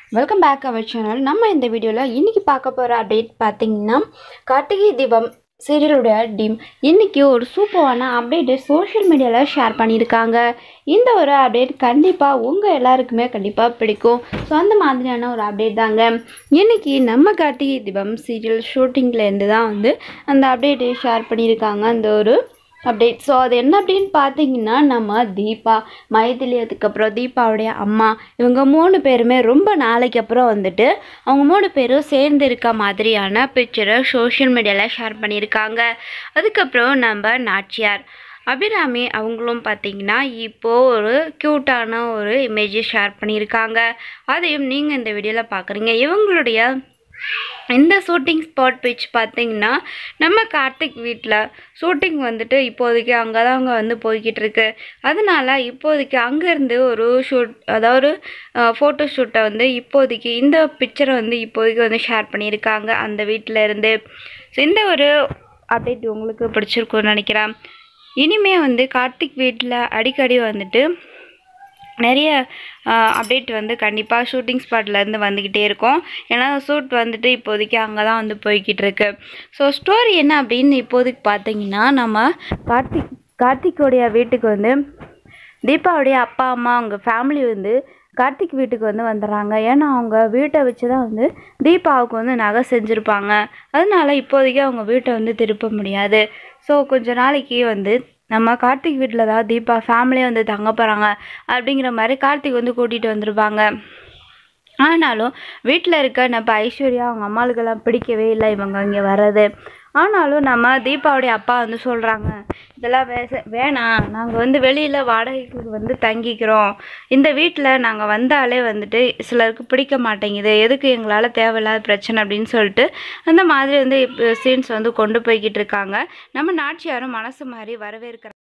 welcome back our channel நம்ம இந்த வீடியோவில் இன்றைக்கி பார்க்க போகிற அப்டேட் பார்த்தீங்கன்னா கார்த்திகை தீபம் சீரியலுடைய டீம் இன்றைக்கி ஒரு சூப்பரான அப்டேட்டு சோஷியல் மீடியாவில் ஷேர் பண்ணியிருக்காங்க இந்த ஒரு அப்டேட் கண்டிப்பாக உங்கள் எல்லாருக்குமே கண்டிப்பாக பிடிக்கும் ஸோ அந்த மாதிரியான ஒரு அப்டேட் தாங்க இன்றைக்கி நம்ம கார்த்திகை தீபம் சீரியல் ஷூட்டிங்லேருந்து தான் வந்து அந்த அப்டேட்டை ஷேர் பண்ணியிருக்காங்க அந்த ஒரு அப்டேட் ஸோ அது என்ன அப்படின்னு பார்த்தீங்கன்னா நம்ம தீபா மைதிலி அதுக்கப்புறம் தீபாவுடைய அம்மா இவங்க மூணு பேருமே ரொம்ப நாளைக்கு அப்புறம் வந்துட்டு அவங்க மூணு பேரும் சேர்ந்து இருக்க மாதிரியான பிக்சரை சோஷியல் மீடியாவில் ஷேர் பண்ணியிருக்காங்க அதுக்கப்புறம் நம்ம நாச்சியார் அபிராமி அவங்களும் பார்த்தீங்கன்னா இப்போது ஒரு க்யூட்டான ஒரு இமேஜை ஷேர் பண்ணியிருக்காங்க அதையும் நீங்கள் இந்த வீடியோவில் பார்க்குறீங்க இவங்களுடைய இந்த ஷூட்டிங் ஸ்பாட் பிச் பார்த்தீங்கன்னா நம்ம கார்த்திக் வீட்டில் ஷூட்டிங் வந்துட்டு இப்போதைக்கு அங்கே தான் அங்கே வந்து போய்கிட்டு இருக்கு அதனால இப்போதைக்கு அங்கேருந்து ஒரு ஷூட் அதாவது ஃபோட்டோ ஷூட்டை வந்து இப்போதைக்கு இந்த பிக்சரை வந்து இப்போதைக்கு வந்து ஷேர் பண்ணியிருக்காங்க அந்த வீட்டில் இருந்து ஸோ இந்த ஒரு அப்டேட் உங்களுக்கு பிடிச்சிருக்கும்னு நினைக்கிறேன் இனிமே வந்து கார்த்திக் வீட்டில் அடிக்கடி வந்துட்டு நிறைய அப்டேட் வந்து கண்டிப்பாக ஷூட்டிங் ஸ்பாட்லேருந்து வந்துக்கிட்டே இருக்கும் ஏன்னா ஷூட் வந்துட்டு இப்போதைக்கு அங்கே தான் வந்து போய்கிட்டு இருக்கு ஸோ ஸ்டோரி என்ன அப்படின்னு இப்போதைக்கு பார்த்தீங்கன்னா நம்ம கார்த்திக் கார்த்திக்கோடைய வீட்டுக்கு வந்து தீபாவுடைய அப்பா அம்மா அவங்க ஃபேமிலி வந்து கார்த்திக் வீட்டுக்கு வந்து வந்துடுறாங்க ஏன்னா அவங்க வீட்டை வச்சு தான் வந்து தீபாவுக்கு வந்து நகை செஞ்சுருப்பாங்க அதனால இப்போதைக்கு அவங்க வீட்டை வந்து திருப்ப முடியாது ஸோ கொஞ்ச நாளைக்கு வந்து நம்ம கார்த்திக் வீட்டில் தான் தீபா ஃபேமிலியே வந்து தங்க போகிறாங்க அப்படிங்கிற மாதிரி கார்த்திக் வந்து கூட்டிகிட்டு வந்திருப்பாங்க ஆனாலும் வீட்டில் இருக்க நம்ம ஐஸ்வர்யா அவங்க அம்மாளுக்கெல்லாம் பிடிக்கவே இல்லை இவங்க இங்கே வர்றது ஆனாலும் நம்ம தீபாவுடைய அப்பா வந்து சொல்கிறாங்க இதெல்லாம் வே வேணாம் நாங்கள் வந்து வெளியில் வாடகைக்கு வந்து தங்கிக்கிறோம் இந்த வீட்டில் நாங்கள் வந்தாலே வந்துட்டு சிலருக்கு பிடிக்க மாட்டேங்குது எதுக்கு எங்களால் தேவையில்லாத பிரச்சனை அப்படின்னு சொல்லிட்டு அந்த மாதிரி வந்து சீன்ஸ் வந்து கொண்டு போய்கிட்டு இருக்காங்க நம்ம நாச்சியாரும் மனசு மாதிரி வரவேற்கிற